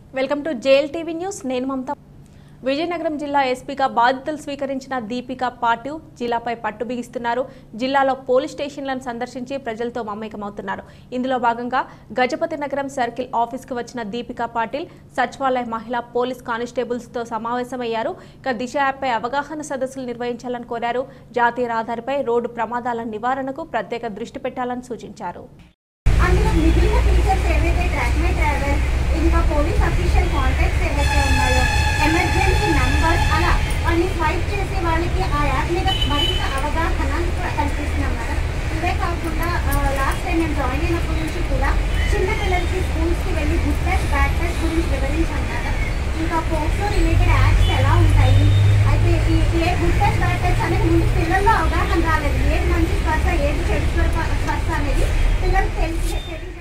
welcome to JL TV news నేను మమత విజయనగరం జిల్లా ఎస్పీగా బాధ్యతలు స్వీకరించిన దీపిక పాటిల్ జిల్లాపై పట్టు బిగిస్తున్నారు జిల్లాలో పోలీస్ స్టేషన్లను సందర్శించి ప్రజలతో మమేకమవుతున్నారు ఇందులో భాగంగా గజపతి నగరం సర్కిల్ ఆఫీస్కు వచ్చిన దీపిక పాటిల్ సచివాలయ మహిళా పోలీస్ కానిస్టేబుల్స్తో సమావేశమయ్యారు ఇక దిశ యాప్పై అవగాహన సదస్సులు నిర్వహించాలని కోరారు జాతీయ రహదారిపై రోడ్డు ప్రమాదాల నివారణకు ప్రత్యేక దృష్టి పెట్టాలని సూచించారు అందులో మిగిలిన ఫీచర్స్ ఏవైతే ట్రాక్ మై ట్రావెల్ ఇంకా పోలీస్ అఫీషియల్ కాంటాక్ట్స్ ఏవైతే ఉన్నాయో ఎమర్జెన్సీ నంబర్స్ అలా అన్ని స్వైప్ చేసి వాళ్ళకి ఆ యాప్ మీద మరింత అవగాహన కల్పిస్తున్నాం మేడం ఇవే కాకుండా లాస్ట్ టైం నేను జాయిన్ అయినప్పటి నుంచి కూడా చిన్న పిల్లలకి స్కూల్స్కి వెళ్ళి గుడ్ టెస్ట్ బ్యాడ్ టెస్ట్ గురించి వివరించాను మేడం ఇంకా పోస్ట్లో రిలేటెడ్ యాప్స్ ఎలా ఉంటాయి అయితే ఈ ఏ గుడ్ టెస్ట్ బ్యాడ్ టెస్ట్ అనేది ముందు పిల్లల్లో అవగాహన రాలేదు ఏది మంచి స్పర్శ ఏది చెడు స్పర్శ స్పర్శ అనేది పిల్లలకు తెలిసి తెలియజేస్తే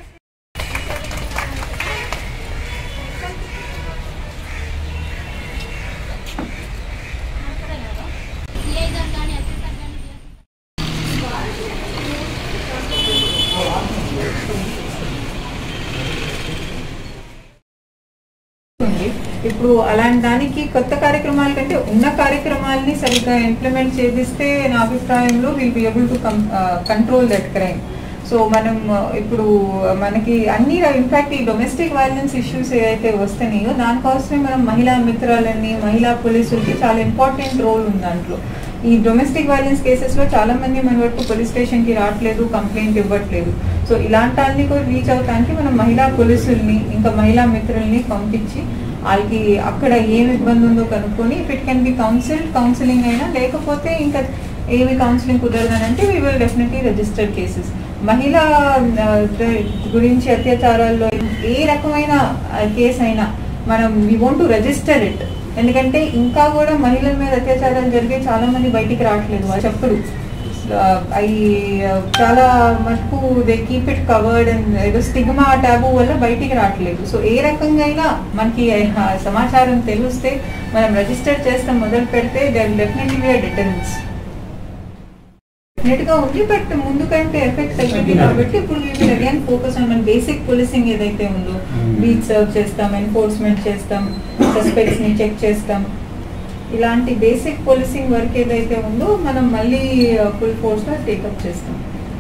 ఉంది ఇప్పుడు అలాంటి దానికి కొత్త కార్యక్రమాల కంటే ఉన్న కార్యక్రమాలని సరిగ్గా ఇంప్లిమెంట్ చేపిస్తే నా అభిప్రాయంలో will be able to control that crime so మనం uh, ఇప్పుడు మనకి అన్ని ఇన్ఫాక్ట్ ఈ డొమెస్టిక్ వైలెన్స్ ఇష్యూస్ ఏవైతే వస్తున్నాయో దానికోసమే మనం మహిళా మిత్రాలని మహిళా పోలీసులకి చాలా ఇంపార్టెంట్ రోల్ ఉంది దాంట్లో ఈ డొమెస్టిక్ వైలెన్స్ కేసెస్లో చాలా మంది మన వరకు పోలీస్ స్టేషన్కి రావట్లేదు కంప్లైంట్ ఇవ్వట్లేదు సో ఇలాంటి వాళ్ళని కూడా రీచ్ అవడానికి మనం మహిళా పోలీసుల్ని ఇంకా మహిళా మిత్రుల్ని పంపించి వాళ్ళకి అక్కడ ఏమి ఇబ్బంది ఉందో కనుక్కొని if it can be counsel counselling అయినా లేకపోతే ఇంకా ఏమి కౌన్సిలింగ్ కుదరదనంటే we will definitely register cases మహిళా ఆ, ద- గురించి అత్యాచారాల్లో ఏ రకమైన కేసు అయినా మనం we want to register it ఎందుకంటే ఇంకా కూడా మహిళల మీద అత్యాచారాలు జరిగే చాలా మంది బయటికి రావట్లేదు వాళ్ళు చెప్పరు అవి చాలా మటుకు they keep it covered and ఏదో స్టిగ్మా ట్యాబు వల్ల బయటికి రావట్లేదు సో ఏ రకంగా అయినా మనకి ఆ సమాచారం తెలిస్తే మనం రిజిస్టర్ చేస్తాం మొదలు పెడితే డెఫినెట్లీ డిటరెన్స్ డెఫినెట్ గా ఉంది బట్ ముందు కంటే ఎఫెక్ట్ తగ్గింది కాబట్టి ఇప్పుడు we will again focus on మన బేసిక్ పోలీసింగ్ ఏదైతే ఉందో బీచ్ సర్వ్ చేస్తాం ఎన్ఫోర్స్మెంట్ చేస్తాం సస్పెక్ట్స్ ని చెక్ చేస్తాం ఇలాంటి బేసిక్ పోలీసింగ్ వర్క్ ఏదైతే ఉందో మనం మళ్ళీ ఫుల్ ఫోర్స్ లో టేకప్ చేస్తాం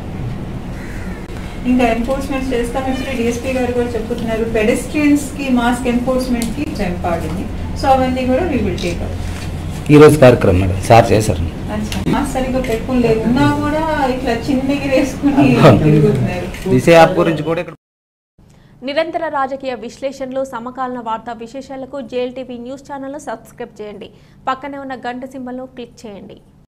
ఇంకా ఎన్ఫోర్స్మెంట్ చేస్తాం ఇప్పుడు డిఎస్పీ గారు కూడా చెప్తున్నారు పెడెస్ట్రియన్స్ కి మాస్క్ ఎన్ఫోర్స్మెంట్ కి ఇంపార్టెంట్ సో అవన్నీ కూడా వీ విల్ టేకప్ ఈ రోజు కార్యక్రమం మేడం సార్ చేశారు మాస్క్ సరిగ్గా పెట్టుకోలేదు ఉన్నా కూడా ఇట్లా చిన్నగి వేసుకుని తిరుగుతున్నారు దిశ యాప్ గురించి కూడా ఇక్కడ నిరంతర రాజకీయ విశ్లేషణలు సమకాలీన వార్తా విశేషాలకు జేఎల్ టీవీ న్యూస్ ఛానల్ను సబ్స్క్రైబ్ చేయండి పక్కనే ఉన్న గంట సింబల్ను క్లిక్ చేయండి